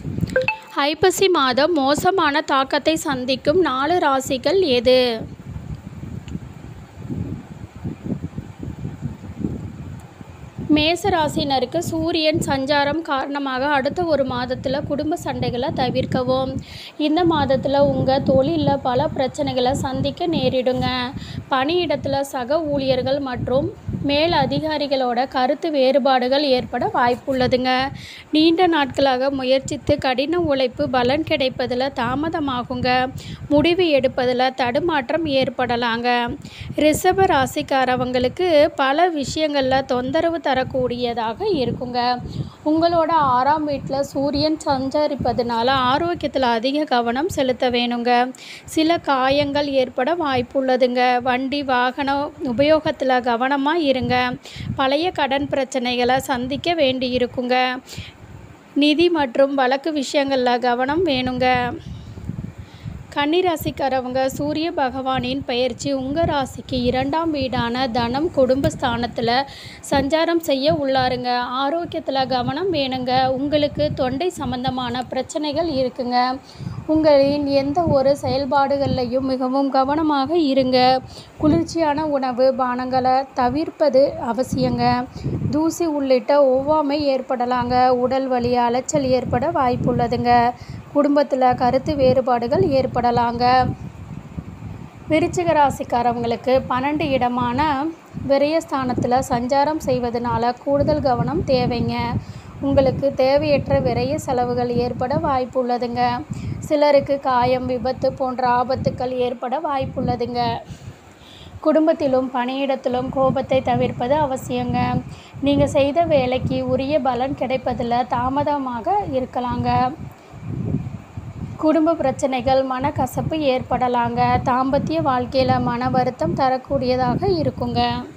ஐப்பசி மாதம் மோசமான தாக்கத்தை சந்திக்கும் நாலு ராசிகள் எது மேச ராசினருக்கு சூரியன் சஞ்சாரம் காரணமாக அடுத்த ஒரு மாதத்தில் குடும்ப சண்டைகளை தவிர்க்கவும் இந்த மாதத்தில் உங்கள் தொழிலில் பல பிரச்சனைகளை சந்திக்க நேரிடுங்க பணியிடத்தில் சக ஊழியர்கள் மற்றும் மேல் அதிகாரிகளோட கருத்து வேறுபாடுகள் ஏற்பட வாய்ப்புள்ளதுங்க நீண்ட நாட்களாக முயற்சித்து கடின உழைப்பு பலன் கிடைப்பதில் தாமதமாகுங்க முடிவு எடுப்பதில் தடுமாற்றம் ஏற்படலாங்க ரிஷப ராசிக்காரவங்களுக்கு பல விஷயங்களில் தொந்தரவு தரக்கூடியதாக இருக்குங்க உங்களோட ஆறாம் வீட்டில் சூரியன் சஞ்சரிப்பதனால ஆரோக்கியத்தில் அதிக கவனம் செலுத்த வேணுங்க சில காயங்கள் ஏற்பட வாய்ப்புள்ளதுங்க வண்டி வாகனம் உபயோகத்தில் கவனமாக இருங்க பழைய கடன் பிரச்சனைகளை சந்திக்க வேண்டி இருக்குங்க நிதி மற்றும் வழக்கு விஷயங்களில் கவனம் வேணுங்க கன்னிராசிக்காரவங்க சூரிய பகவானின் பயிற்சி உங்கள் ராசிக்கு இரண்டாம் வீடான தனம் குடும்பஸ்தானத்தில் சஞ்சாரம் செய்ய உள்ளாருங்க ஆரோக்கியத்தில் கவனம் வேணுங்க உங்களுக்கு தொண்டை சம்பந்தமான பிரச்சனைகள் இருக்குங்க உங்களின் எந்த ஒரு செயல்பாடுகள்லையும் மிகவும் கவனமாக இருங்க குளிர்ச்சியான உணவு பானங்களை தவிர்ப்பது அவசியங்க தூசி உள்ளிட்ட ஒவ்வாமை ஏற்படலாங்க உடல் வலி அலைச்சல் ஏற்பட வாய்ப்புள்ளதுங்க குடும்பத்தில் கருத்து வேறுபாடுகள் ஏற்படலாங்க விருச்சிக ராசிக்காரவங்களுக்கு பன்னெண்டு இடமான விரயஸ்தானத்தில் சஞ்சாரம் செய்வதனால கூடுதல் கவனம் தேவைங்க உங்களுக்கு தேவையற்ற விரய செலவுகள் ஏற்பட வாய்ப்புள்ளதுங்க சிலருக்கு காயம் விபத்து போன்ற ஆபத்துக்கள் ஏற்பட வாய்ப்புள்ளதுங்க குடும்பத்திலும் பணியிடத்திலும் கோபத்தை தவிர்ப்பது அவசியங்க நீங்கள் செய்த வேலைக்கு உரிய பலன் கிடைப்பதில் தாமதமாக இருக்கலாங்க குடும்ப பிரச்சனைகள் மனக்கசப்பு ஏற்படலாங்க தாம்பத்திய வாழ்க்கையில் மன வருத்தம் தரக்கூடியதாக இருக்குங்க